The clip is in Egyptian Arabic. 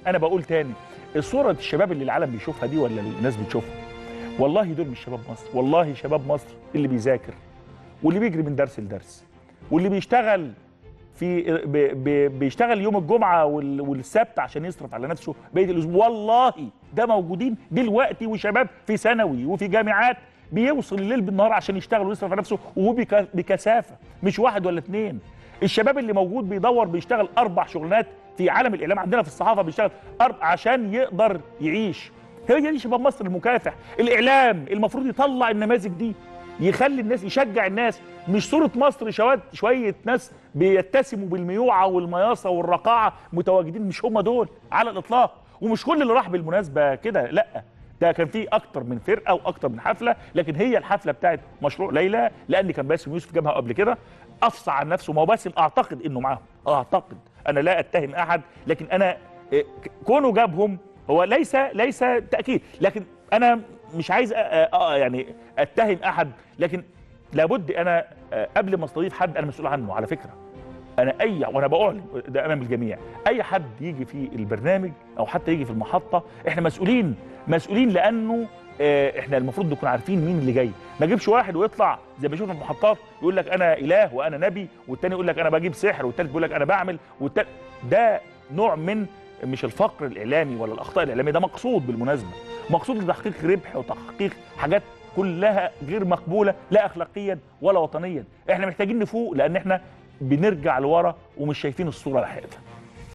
انا بقول تاني الصوره الشباب اللي العالم بيشوفها دي ولا الناس بتشوفها والله دول مش شباب مصر والله شباب مصر اللي بيذاكر واللي بيجري من درس لدرس واللي بيشتغل في بي بي بيشتغل يوم الجمعه وال- والسبت عشان يصرف على نفسه بقيه الاسبوع والله ده موجودين دلوقتي وشباب في ثانوي وفي جامعات بيوصل الليل بالنهار عشان يشتغل ويصرف على نفسه وهو بك- بكثافه مش واحد ولا اتنين الشباب اللي موجود بيدور بيشتغل اربع شغلانات في عالم الاعلام عندنا في الصحافه بيشتغل أربع عشان يقدر يعيش هي دي شباب مصر المكافح الاعلام المفروض يطلع النماذج دي يخلي الناس يشجع الناس مش صورة مصر شوية شوية ناس بيتسموا بالميوعة والمياصة والرقاعة متواجدين مش هم دول على الإطلاق ومش كل اللي راح بالمناسبة كده لا ده كان في أكتر من فرقة وأكتر من حفلة لكن هي الحفلة بتاعت مشروع ليلى لأن كان باسم يوسف جابها قبل كده أفصى عن نفسه ما هو باسم أعتقد إنه معاهم أعتقد أنا لا أتهم أحد لكن أنا إيه، ك- كونه جابهم هو ليس ليس تأكيد لكن أنا مش عايز أ- أ- أ- يعني أتهم أحد لكن لابد انا آه، قبل ما استضيف حد انا مسؤول عنه على فكره انا اي وانا بقول ده امام الجميع اي حد يجي في البرنامج او حتى يجي في المحطه احنا مسؤولين مسؤولين لانه آه، احنا المفروض نكون عارفين مين اللي جاي ما اجيبش واحد ويطلع زي ما بشوف في المحطات يقول لك انا اله وانا نبي والتاني يقول لك انا بجيب سحر والتالت بيقول لك انا بعمل والتالت ده نوع من مش الفقر الاعلامي ولا الاخطاء الاعلاميه ده مقصود بالمناسبه مقصود لتحقيق ربح وتحقيق حاجات كلها غير مقبوله لا اخلاقيا ولا وطنيا احنا محتاجين نفوق لان احنا بنرجع لورا ومش شايفين الصوره لحقيقتها